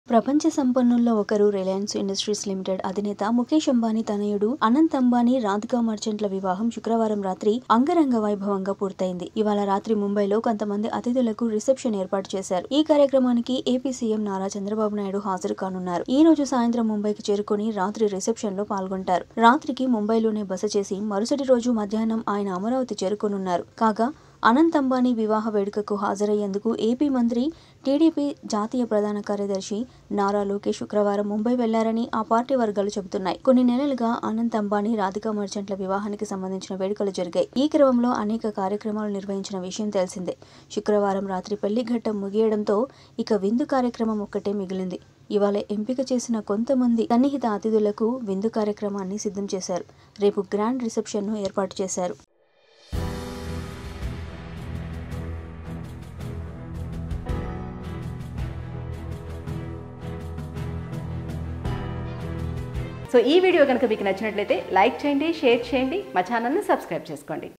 ప్రపంచ సంపన్నుల్లో ఒకరు Reliance industries limited అధినేత ముఖేష్ అంబానీ తనయుడు అనంత్ అంబానీ రాధికా మర్చెంట్ల వివాహం శుక్రవారం రాత్రి అంగరంగ వైభవంగా పూర్తయింది ఇవాళ రాత్రి ముంబైలో కొంతమంది అతిథులకు రిసెప్షన్ ఏర్పాటు చేశారు ఈ కార్యక్రమానికి ఏపీ సీఎం నారా చంద్రబాబు నాయుడు హాజరు కానున్నారు ఈ రోజు సాయంత్రం ముంబైకి చేరుకుని రాత్రి రిసెప్షన్ లో పాల్గొంటారు రాత్రికి ముంబైలోనే బస చేసి మరుసటి రోజు మధ్యాహ్నం ఆయన అమరావతి చేరుకోనున్నారు కాగా అనంత్ అంబానీ వివాహ వేడుకకు హాజరయ్యేందుకు ఏపీ మంత్రి టీడీపీ జాతీయ ప్రధాన కార్యదర్శి నారా లోకేష్ శుక్రవారం ముంబై వెళ్లారని ఆ పార్టీ వర్గాలు చెబుతున్నాయి కొన్ని నెలలుగా అనంత్ అంబానీ రాధికా మర్చెంట్ల వివాహానికి సంబంధించిన వేడుకలు జరిగాయి ఈ క్రమంలో అనేక కార్యక్రమాలు నిర్వహించిన విషయం తెలిసిందే శుక్రవారం రాత్రి పెళ్లి ఘట్టం ముగియడంతో ఇక విందు కార్యక్రమం ఒక్కటే మిగిలింది ఇవాళ ఎంపిక చేసిన కొంతమంది సన్నిహిత అతిథులకు విందు కార్యక్రమాన్ని సిద్ధం చేశారు రేపు గ్రాండ్ రిసెప్షన్ను ఏర్పాటు చేశారు సో ఈ వీడియో కనుక మీకు నచ్చినట్లయితే లైక్ చేయండి షేర్ చేయండి మా ఛానల్ని సబ్స్క్రైబ్ చేసుకోండి